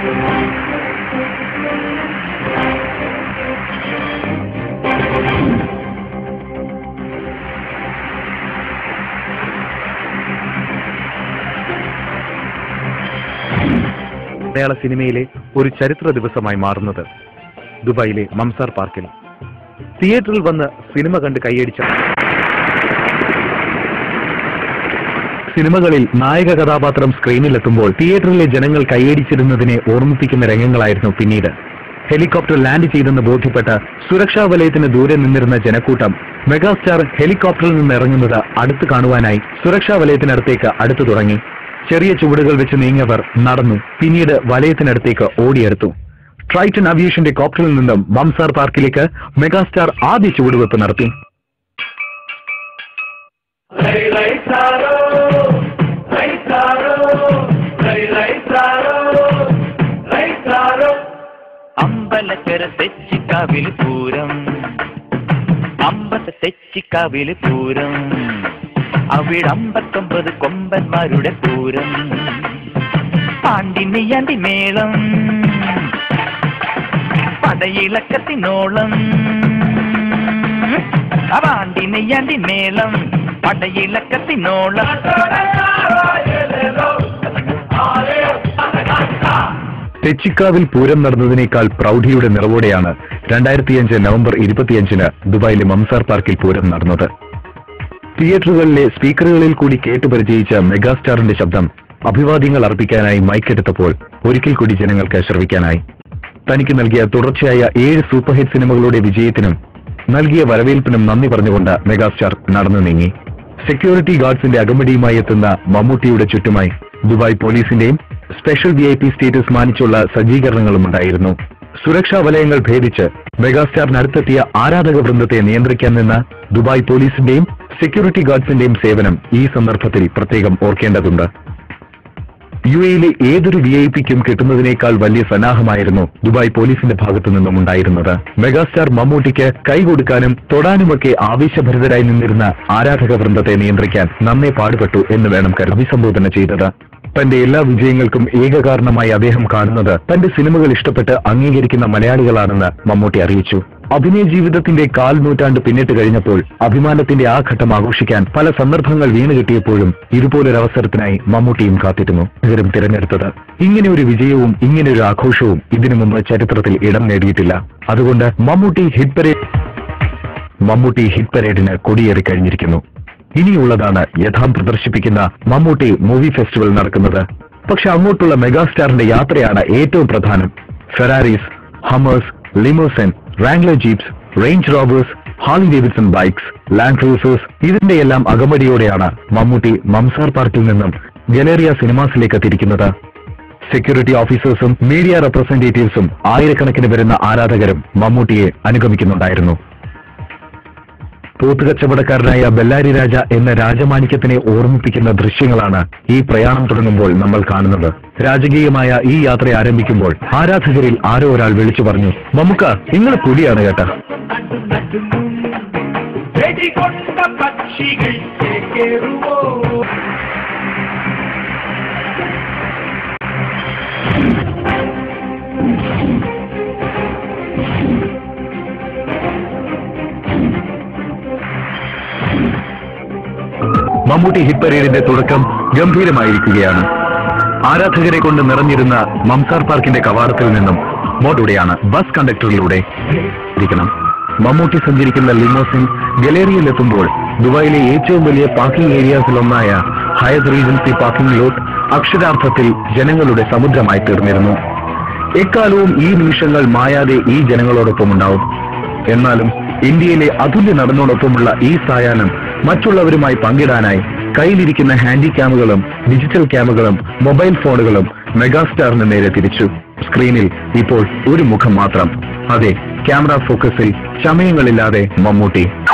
മലയാള സിനിമയിലെ ഒരു ചരിത്ര ദിവസമായി മാറുന്നത് ദുബായിലെ മംസാർ പാർക്കിൽ തിയേറ്ററിൽ വന്ന് സിനിമ കണ്ട് കൈയടിച്ച സിനിമകളിൽ നായക കഥാപാത്രം സ്ക്രീനിലെത്തുമ്പോൾ തിയേറ്ററിലെ ജനങ്ങൾ കൈയടിച്ചിരുന്നതിനെ ഓർമ്മിപ്പിക്കുന്ന രംഗങ്ങളായിരുന്നു പിന്നീട് ഹെലികോപ്റ്റർ ലാൻഡ് ചെയ്തെന്ന് ബോധ്യപ്പെട്ട സുരക്ഷാ വലയത്തിന് ദൂരെ നിന്നിരുന്ന ജനക്കൂട്ടം മെഗാസ്റ്റാർ ഹെലികോപ്റ്ററിൽ നിന്ന് ഇറങ്ങുന്നത് അടുത്ത് കാണുവാനായി സുരക്ഷാ വലയത്തിനടുത്തേക്ക് അടുത്തു തുടങ്ങി ചെറിയ ചുവടുകൾ വെച്ച് നീങ്ങിയവർ നടന്നു പിന്നീട് വലയത്തിനടുത്തേക്ക് ഓടിയെടുത്തു ട്രൈറ്റൺ അവ്യേഷന്റെ കോപ്റ്ററിൽ നിന്നും മംസാർ പാർക്കിലേക്ക് മെഗാസ്റ്റാർ ആദ്യ ചുവടുവെപ്പ് നടത്തി അമ്പലക്കര തെച്ചിക്കാവില് പൂരം അമ്പല തെച്ചിക്കാവില് പൂരം അവിടെ അമ്പത്തൊമ്പത് കൊമ്പന്മാരുടെ പൂരം പാണ്ടിനെയ്യാണ്ടി മേളം പടയിളക്കത്തിനോളം പാണ്ടിനെയ്യാണ്ടി മേളം പടയിളക്കത്തിനോളം തെച്ചിക്കാവിൽ പൂരം നടന്നതിനേക്കാൾ പ്രൗഢിയുടെ നിറവോടെയാണ് രണ്ടായിരത്തിയഞ്ച് നവംബർ ഇരുപത്തിയഞ്ചിന് ദുബായിലെ മംസാർ പാർക്കിൽ പൂരം നടന്നത് തിയേറ്ററുകളിലെ സ്പീക്കറുകളിൽ കൂടി കേട്ടുപരിചയിച്ച മെഗാസ്റ്റാറിന്റെ ശബ്ദം അഭിവാദ്യങ്ങൾ അർപ്പിക്കാനായി മൈക്കെടുത്തപ്പോൾ ഒരിക്കൽ കൂടി ജനങ്ങൾക്ക് ശ്രവിക്കാനായി തനിക്ക് നൽകിയ തുടർച്ചയായ ഏഴ് സൂപ്പർ ഹിറ്റ് സിനിമകളുടെ വിജയത്തിനും നൽകിയ വരവേൽപ്പിനും നന്ദി പറഞ്ഞുകൊണ്ട് മെഗാസ്റ്റാർ നടന്നു നീങ്ങി സെക്യൂരിറ്റി ഗാർഡ്സിന്റെ അകമ്പടിയുമായി എത്തുന്ന മമ്മൂട്ടിയുടെ ചുറ്റുമായി ദുബായ് പോലീസിന്റെയും special V I P status മാനിച്ചുള്ള സജ്ജീകരണങ്ങളും ഉണ്ടായിരുന്നു സുരക്ഷാ വലയങ്ങൾ ഭേദിച്ച് മെഗാസ്റ്റാറിനടുത്തെത്തിയ ആരാധക വൃന്ദത്തെ നിയന്ത്രിക്കാൻ നിന്ന ദുബായ് പോലീസിന്റെയും സെക്യൂരിറ്റി ഗാർഡ്സിന്റെയും സേവനം ഈ സന്ദർഭത്തിൽ പ്രത്യേകം ഓർക്കേണ്ടതുണ്ട് യു എയിലെ ഏതൊരു വി ഐ പിക്കും കിട്ടുന്നതിനേക്കാൾ വലിയ സന്നാഹമായിരുന്നു ദുബായ് പോലീസിന്റെ ഭാഗത്തു നിന്നും ഉണ്ടായിരുന്നത് മെഗാസ്റ്റാർ മമ്മൂട്ടിക്ക് കൈകൊടുക്കാനും തൊടാനുമൊക്കെ ആവേശഭരിതരായി നിന്നിരുന്ന ആരാധക വൃന്ദത്തെ നിയന്ത്രിക്കാൻ നന്നേ പാടുപെട്ടു എന്ന് വേണം കരുതി അഭിസംബോധന ചെയ്തത് തന്റെ എല്ലാ വിജയങ്ങൾക്കും ഏക കാരണമായി അദ്ദേഹം കാണുന്നത് തന്റെ സിനിമകൾ ഇഷ്ടപ്പെട്ട് അംഗീകരിക്കുന്ന മലയാളികളാണെന്ന് മമ്മൂട്ടി അറിയിച്ചു അഭിനയ ജീവിതത്തിന്റെ കാൽ നൂറ്റാണ്ട് പിന്നിട്ട് കഴിഞ്ഞപ്പോൾ അഭിമാനത്തിന്റെ ആ ഘട്ടം ആഘോഷിക്കാൻ പല സന്ദർഭങ്ങൾ വീണ് കിട്ടിയപ്പോഴും ഇതുപോലൊരവസരത്തിനായി മമ്മൂട്ടിയും കാത്തിരുന്നു ഇവരും തിരഞ്ഞെടുത്തത് ഇങ്ങനെ ഒരു വിജയവും ഇങ്ങനെ ഒരു ആഘോഷവും ഇതിനു മുമ്പ് ചരിത്രത്തിൽ ഇടം നേടിയിട്ടില്ല അതുകൊണ്ട് Mammootty hit parade Mammootty hit പരേഡിന് കൊടിയേറി കഴിഞ്ഞിരിക്കുന്നു ഇനിയുള്ളതാണ് യഥാം പ്രദർശിപ്പിക്കുന്ന മമ്മൂട്ടി മൂവി ഫെസ്റ്റിവൽ നടക്കുന്നത് പക്ഷെ അങ്ങോട്ടുള്ള മെഗാസ്റ്റാറിന്റെ യാത്രയാണ് ഏറ്റവും പ്രധാനം Ferraris Hummers limousine Wrangler jeeps Range Rovers Harley Davidson bikes Land Cruisers ഇതിന്റെയെല്ലാം അകമ്പടിയോടെയാണ് മമ്മൂട്ടി മംസാർ പാർക്കിൽ നിന്നും ഗലേറിയ സിനിമാസിലേക്ക് തിരിക്കുന്നത് സെക്യൂരിറ്റി ഓഫീസേഴ്സും മീഡിയ റെപ്രസെന്റേറ്റീവ്സും ആയിരക്കണക്കിന് വരുന്ന ആരാധകരും മമ്മൂട്ടിയെ അനുഗമിക്കുന്നുണ്ടായിരുന്നു പോത്തുകച്ചവടക്കാരനായ ബെല്ലാരി രാജ എന്ന രാജമാണിക്യത്തിനെ ഓർമ്മിപ്പിക്കുന്ന ദൃശ്യങ്ങളാണ് ഈ പ്രയാണം തുടങ്ങുമ്പോൾ നമ്മൾ കാണുന്നത് രാജകീയമായ ഈ യാത്ര ആരംഭിക്കുമ്പോൾ ആരാധകരിൽ ആരോ ഒരാൾ വിളിച്ചു പറഞ്ഞു മമ്മുക്ക നിങ്ങൾ പുലിയാണ് കേട്ടാ വെടികൊണ്ട പക്ഷികൾ ചേക്കേറുവോ മമ്മൂട്ടി ഹിറ്റ് പരേഡിന്റെ തുടക്കം ഗംഭീരമായിരിക്കുകയാണ് ആരാധകരെ കൊണ്ട് നിറഞ്ഞിരുന്ന മംസാർ പാർക്കിന്റെ കവാടത്തിൽ നിന്നും മോഡൂടെയാണ് ബസ് കണ്ടക്ടറിലൂടെ ഇരിക്കണം മമ്മൂട്ടി സഞ്ചരിക്കുന്ന ലിമോസിൻ ഗലേറിയയിലെത്തുമ്പോൾ ദുബായിലെ ഏറ്റവും വലിയ പാർക്കിംഗ് ഏരിയാസിലൊന്നായ ഹയത്ത് റീജൻസി പാർക്കിംഗ് ലോട്ട് അക്ഷരാർത്ഥത്തിൽ ജനങ്ങളുടെ സമുദ്രമായി തീർന്നിരുന്നു എക്കാലവും ഈ നിമിഷങ്ങൾ മായാതെ ഈ ജനങ്ങളോടൊപ്പം ഉണ്ടാവും എന്നാലും ഇന്ത്യയിലെ അതുല്യ നടനോടൊപ്പമുള്ള ഈ സായാഹ്നം മറ്റുള്ളവരുമായി പങ്കിടാനായി കയ്യിലിരിക്കുന്ന ഹാൻഡി ക്യാമുകളും ഡിജിറ്റൽ ക്യാമുകളും മൊബൈൽ ഫോണുകളും മെഗാസ്റ്റാറിന് നേരെ തിരിച്ചു സ്ക്രീനിൽ ഇപ്പോൾ ഒരു മുഖം മാത്രം അതെ ക്യാമറ ഫോക്കസിൽ ചമയങ്ങളില്ലാതെ മമ്മൂട്ടി